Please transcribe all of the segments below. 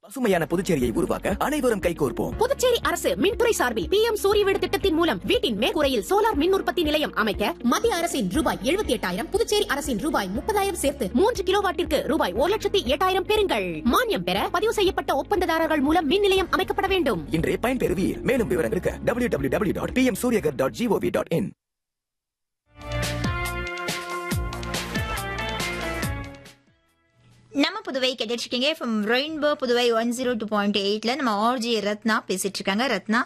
பசுமையான புதுச்சேரியை உருவாக்க அனைவரும் கைகோர்ப்போம் புதுச்சேரி அரசு மின்துறை சார்பில் பி எம் சூரிய வீடு திட்டத்தின் மூலம் வீட்டின் மேற்கூரையில் சோலார் மின் உற்பத்தி நிலையம் அமைக்க மத்திய அரசின் ரூபாய் எழுபத்தி எட்டாயிரம் புதுச்சேரி அரசின் ரூபாய் முப்பதாயிரம் சேர்த்து மூன்று கிலோவாட்டிற்கு ரூபாய் ஒரு லட்சத்தி எட்டாயிரம் பெறுங்கள் மானியம் பெற பதிவு செய்யப்பட்ட ஒப்பந்ததாரர்கள் மூலம் மின் நிலையம் அமைக்கப்பட வேண்டும் இன்றே பயன்பெறுவீர் மேலும் விவரங்களுக்கு W W W dot P M Suryaghar dot GOV dot in நம்ம புதுவை கேட்டுட்டு இருக்கீங்க from Rainbow Puduvai one zero two point எயிட்ல நம்ம ஆர்ஜி ரத்னா பேசிட்டு இருக்காங்க ரத்னா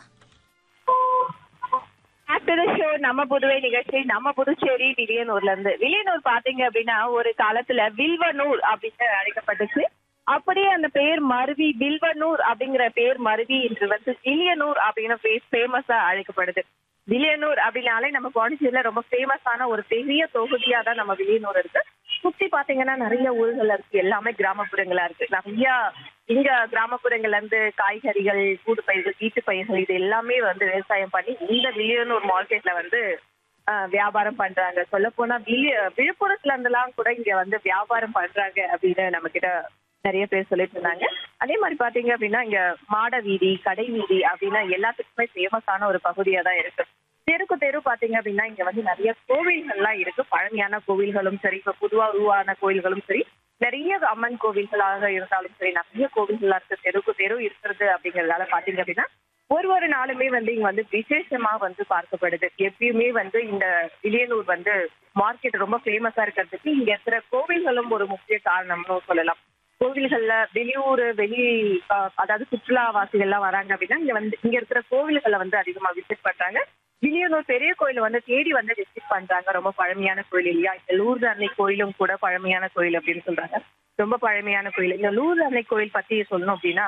ஆஃப்டர் த ஷோ நம்ம புதுவை நிகழ்ச்சி நம்ம புதுச்சேரி வில்லியனூர்ல இருந்து வில்லியனூர் பாத்தீங்க அப்படின்னா ஒரு காலத்துல வில்வனூர் அப்படின்னு அழைக்கப்பட்டுச்சு அப்படியே அந்த பேர் மருவி வில்வனூர் அப்படிங்கிற பேர் மருவி இன்று வந்து வில்லியனூர் அப்படின்னு ஃபேமஸா அழைக்கப்படுது வில்லியனூர் அப்படின்னாலே நம்ம பாண்டிச்சேரியில ரொம்ப ஃபேமஸான ஒரு பெரிய தொகுதியா தான் நம்ம வில்லியனூர் இருக்கு சுத்தி பாத்தீங்கன்னா நிறைய ஊர்கள் இருக்கு எல்லாமே கிராமப்புறங்களா இருக்கு நிறைய இங்க கிராமப்புறங்கள்ல இருந்து காய்கறிகள் கூடு பயிர்கள் வீட்டு பயிர்கள் இது எல்லாமே வந்து விவசாயம் பண்ணி இந்த வில்லியனூர் மார்க்கெட்ல வந்து ஆஹ், வியாபாரம் பண்றாங்க சொல்ல போனா விழுப்புரத்துல இருந்தெல்லாம் கூட இங்க வந்து வியாபாரம் பண்றாங்க அப்படின்னு நம்ம கிட்ட நிறைய பேர் சொல்லிட்டு இருந்தாங்க அதே மாதிரி பாத்தீங்க அப்படின்னா இங்க மாட வீதி கடை வீதி அப்படின்னா எல்லாத்துக்குமே ஃபேமஸான ஒரு பகுதியா தான் இருக்கு தெருக்கு தெரு பாத்தீங்க அப்படின்னா இங்க வந்து நிறைய கோவில்கள்லாம் இருக்கு பழமையான கோவில்களும் சரி இப்ப புதுவா உருவான கோவில்களும் சரி நிறைய அம்மன் கோவில்களாக இருந்தாலும் சரி நிறைய கோவில்களா இருக்கு தெருக்கு தெரு இருக்கிறது அப்படிங்கறதால பாத்தீங்க அப்படின்னா ஒரு ஒரு நாளுமே வந்து இங்க வந்து விசேஷமா வந்து பார்க்கப்படுது எப்பயுமே வந்து இந்த வில்லியனூர் வந்து மார்க்கெட் ரொம்ப ஃபேமஸா இருக்கிறதுக்கு இங்க இருக்கிற கோவில்களும் ஒரு முக்கிய காரணம்னு சொல்லலாம் கோவில்கள்ல வெளியூர் வெளி ஆஹ், அதாவது சுற்றுலாவாசிகள் எல்லாம் வராங்க அப்படின்னா இங்க வந்து இங்க இருக்கிற கோவில்களை வந்து அதிகமா விசிட் பண்றாங்க வில்லியனூர் பெரிய கோயில் வந்து தேடி வந்து விசிட் பண்றாங்க ரொம்ப பழமையான கோயில் இல்லையா இந்த லூர்து அன்னை கோயிலும் கூட பழமையான கோயில் அப்படின்னு சொல்றாங்க ரொம்ப பழமையான கோயில் இந்த லூர்து அன்னை கோயில் பத்தி சொல்லணும் அப்படின்னா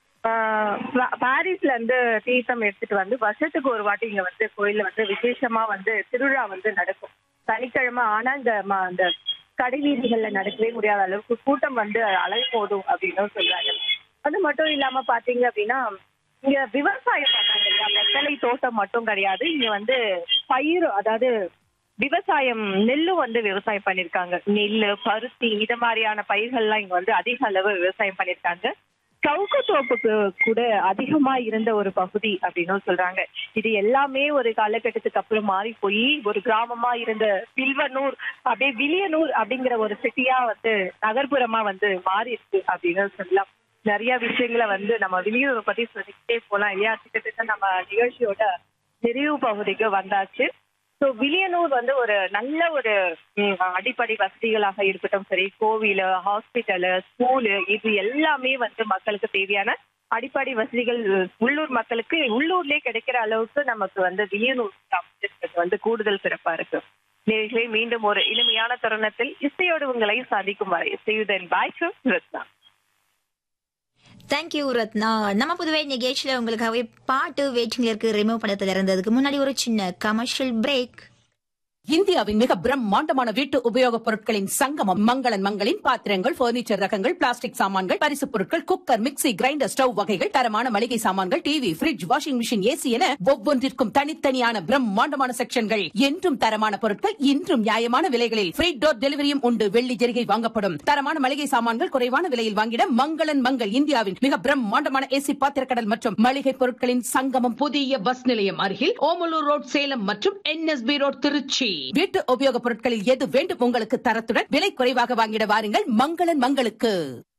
ஆஹ் பா- பாரிஸ்ல இருந்து தீர்த்தம் எடுத்துட்டு வந்து வருஷத்துக்கு ஒரு வாட்டி இங்க வந்து கோயில்ல வந்து விசேஷமா வந்து திருவிழா வந்து நடக்கும் சனிக்கிழமை ஆனா இந்த ம- அந்த கடை வீதிகள்ல நடக்கவே முடியாத அளவுக்கு கூட்டம் வந்து அலை போதும் அப்படின்னு சொல்றாங்க அது மட்டும் இல்லாம பாத்தீங்க அப்படின்னா இங்க விவசாயம் பண்றாங்க இல்லையா வெத்தலை தோட்டம் மட்டும் கிடையாது இங்க வந்து பயிர் அதாவது விவசாயம் நெல்லும் வந்து விவசாயம் பண்ணிருக்காங்க நெல்லு பருத்தி இது மாதிரியான பயிர்கள்லாம் இங்க வந்து அதிக அளவு விவசாயம் பண்ணிருக்காங்க சவுக்கு தோப்புக்கு கூட அதிகமா இருந்த ஒரு பகுதி அப்படின்னு சொல்றாங்க இது எல்லாமே ஒரு காலகட்டத்துக்கு அப்புறம் மாறி போய் ஒரு கிராமமா இருந்த வில்வனூர் அப்படியே வில்லியனூர் அப்படிங்கிற ஒரு சிட்டியா வந்து நகர்ப்புறமா வந்து மாறி இருக்கு அப்படின்னு சொல்லலாம் நிறைய விஷயங்களை வந்து நம்ம வில்லியனூரை பத்தி சொல்லிக்கிட்டே போலாம் இல்லையா கிட்டத்தட்ட நம்ம நிகழ்ச்சியோட நிறைவு பகுதிக்கு வந்தாச்சு ஸோ வில்லியனூர் வந்து ஒரு நல்ல ஒரு ம், அடிப்படை வசதிகளாக இருக்கட்டும் சரி கோவில் ஹாஸ்பிட்டலு ஸ்கூலு இது எல்லாமே வந்து மக்களுக்கு தேவையான அடிப்படை வசதிகள் உள்ளூர் மக்களுக்கு உள்ளூர்லயே கிடைக்கிற அளவுக்கு நமக்கு வந்து வில்லியனூர் அமைச்சிருக்கிறது வந்து கூடுதல் சிறப்பா இருக்கு நேர்களே மீண்டும் ஒரு இனிமையான தருணத்தில் இசையோடு உங்களை சந்திக்கும் வரை இசையுதன் பாய் ரத்னா தேங்க்யூ ரத்னா நம்ம புதுவை நிகழ்ச்சியில உங்களுக்காகவே பாட்டு வெயிட்டிங்ல இருக்கு ரிமூவ் பண்ணதுல இருந்ததுக்கு முன்னாடி ஒரு சின்ன கமர்ஷியல் பிரேக் இந்தியாவின் மிக பிரம்மாண்டமான வீட்டு உபயோகப் பொருட்களின் சங்கமம் மங்களன் மங்களின் பாத்திரங்கள் பர்னிச்சர் ரகங்கள் பிளாஸ்டிக் சாமான்கள் பரிசுப் பொருட்கள் குக்கர் மிக்ஸி கிரைண்டர் ஸ்டவ் வகைகள் தரமான மளிகை சாமான்கள் TV fridge washing machine AC என ஒவ்வொன்றிற்கும் தனித்தனியான பிரம்மாண்டமான செக்ஷன்கள் என்றும் தரமான பொருட்கள் இன்றும் நியாயமான விலைகளில் ஃப்ரீ டோர் டெலிவரியும் உண்டு வெள்ளி ஜெரிகை வாங்கப்படும் தரமான மளிகை சாமான்கள் குறைவான விலையில் வாங்கிட மங்களன் மங்கள் இந்தியாவின் மிக பிரம்மாண்டமான ஏசி பாத்திரக்கடல் மற்றும் மளிகை பொருட்களின் சங்கமம் புதிய பஸ் நிலையம் அருகில் ஓமலூர் ரோட் சேலம் மற்றும் என்எஸ்பி ரோட் திருச்சி வீட்டு உபயோகப் பொருட்களில் எது வேண்டும் உங்களுக்கு தரத்துடன் விலை குறைவாக வாங்கிட வாருங்கள் மங்களன் மங்களுக்கு